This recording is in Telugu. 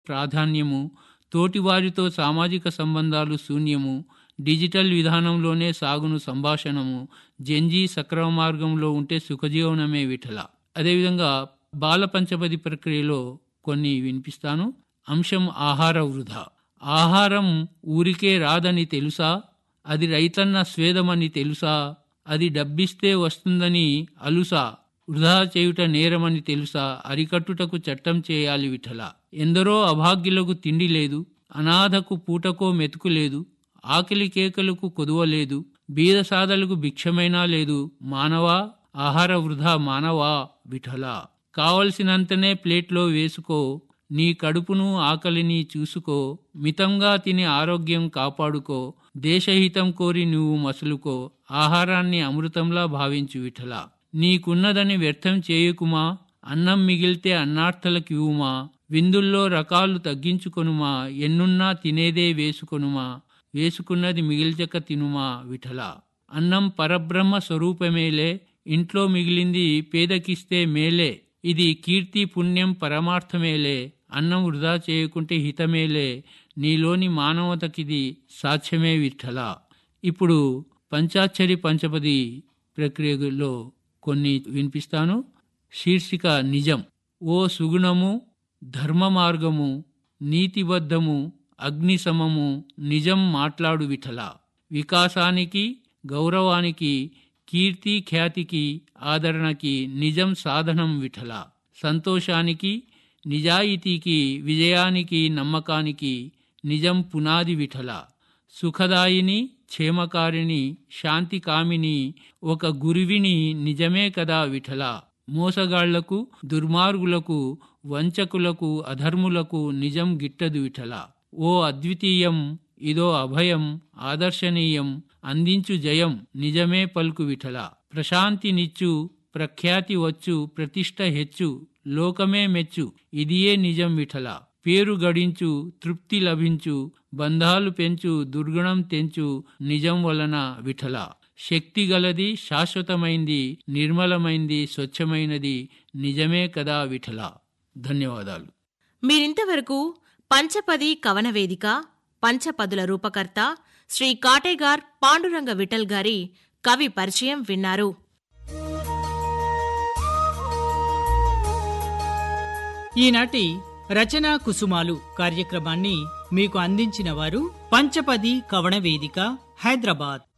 ప్రాధాన్యము తోటివారితో సామాజిక సంబంధాలు శూన్యము డిజిటల్ విధానంలోనే సాగును సంభాషణము జంజీ సక్రమ మార్గంలో ఉంటే సుఖజీవనమే విఠల అదేవిధంగా బాల పంచపది ప్రక్రియలో కొన్ని వినిపిస్తాను అంశం ఆహార వృధా ఆహారం ఊరికే రాదని తెలుసా అది రైతన్న స్వేదమని తెలుసా అది డబ్బిస్తే వస్తుందని అలుసా వృధా చేయుట నేరమని తెలుసా అరికట్టుటకు చట్టం చేయాలి విఠల ఎందరో అభాగ్యులకు తిండి లేదు అనాథకు పూటకో మెతుకు లేదు ఆకలి కేకలకు కొదువలేదు బీద సాదలకు భిక్షమైనా లేదు మానవా ఆహార వృధా మానవా విఠల కావలసినంతనే ప్లేట్లో వేసుకో నీ కడుపును ఆకలిని చూసుకో మితంగా తిని ఆరోగ్యం కాపాడుకో దేశహితం కోరి నువ్వు మసులుకో ఆహారాన్ని అమృతంలా భావించు విఠల నీకున్నదని వ్యర్థం చేయుకుమా అన్నం మిగిలితే అన్నార్థలకివ్వుమా విందుల్లో రకాలు తగ్గించుకొనుమా ఎన్నున్నా తినేదే వేసుకొనుమా వేసుకున్నది మిగిల్చక తినుమా విఠల అన్నం పరబ్రహ్మ స్వరూపమేలే ఇంట్లో మిగిలింది పేదకిస్తే మేలే ఇది కీర్తి పుణ్యం పరమార్థమేలే అన్నం వృధా చేయకుంటే హితమేలే నీలోని మానవతకిది సాధ్యమే విఠల ఇప్పుడు పంచాక్షరి పంచపది ప్రక్రియలో కొన్ని వినిపిస్తాను శీర్షిక నిజం ఓ సుగుణము ధర్మ మార్గము నీతిబద్ధము అగ్నిసమము నిజం మాట్లాడు విఠల వికాసానికి గౌరవానికి కీర్తి ఖ్యాతికి ఆదరణకి నిజం సాధనం విఠల సంతోషానికి నిజాయితీకి విజయానికి నమ్మకానికి నిజం పునాది విఠల సుఖదాయిని క్షేమకారిణి శాంతికామిని ఒక గురువిని నిజమే కదా విఠల మోసగాళ్లకు దుర్మార్గులకు వంచకులకు అధర్ములకు నిజం గిట్టదు విఠల ఓ అద్వితీయం ఇదో అభయం ఆదర్శనీయం అందించు జయం నిజమే పలుకు విఠల ప్రశాంతినిచ్చు ప్రఖ్యాతి వచ్చు ప్రతిష్ట హెచ్చు లోకమే మెచ్చు ఇదియే నిజం విఠల పేరు గడించు తృప్తి లభించు బంధాలు పెంచు దుర్గుణం తెంచు నిజం వలన విఠల శక్తి గలది శాశ్వతమైంది నిర్మలమైంది స్వచ్ఛమైనది నిజమే కదా విఠల ధన్యవాదాలు మీరింతవరకు పంచపది కవన వేదిక పంచపదుల రూపకర్త శ్రీ కాటేగార్ పాండురంగ విఠల్ గారి కవి పరిచయం విన్నారు ఈనాటి రచనా కుసుమాలు కార్యక్రమాన్ని మీకు అందించిన వారు పంచపది కవణ వేదిక హైదరాబాద్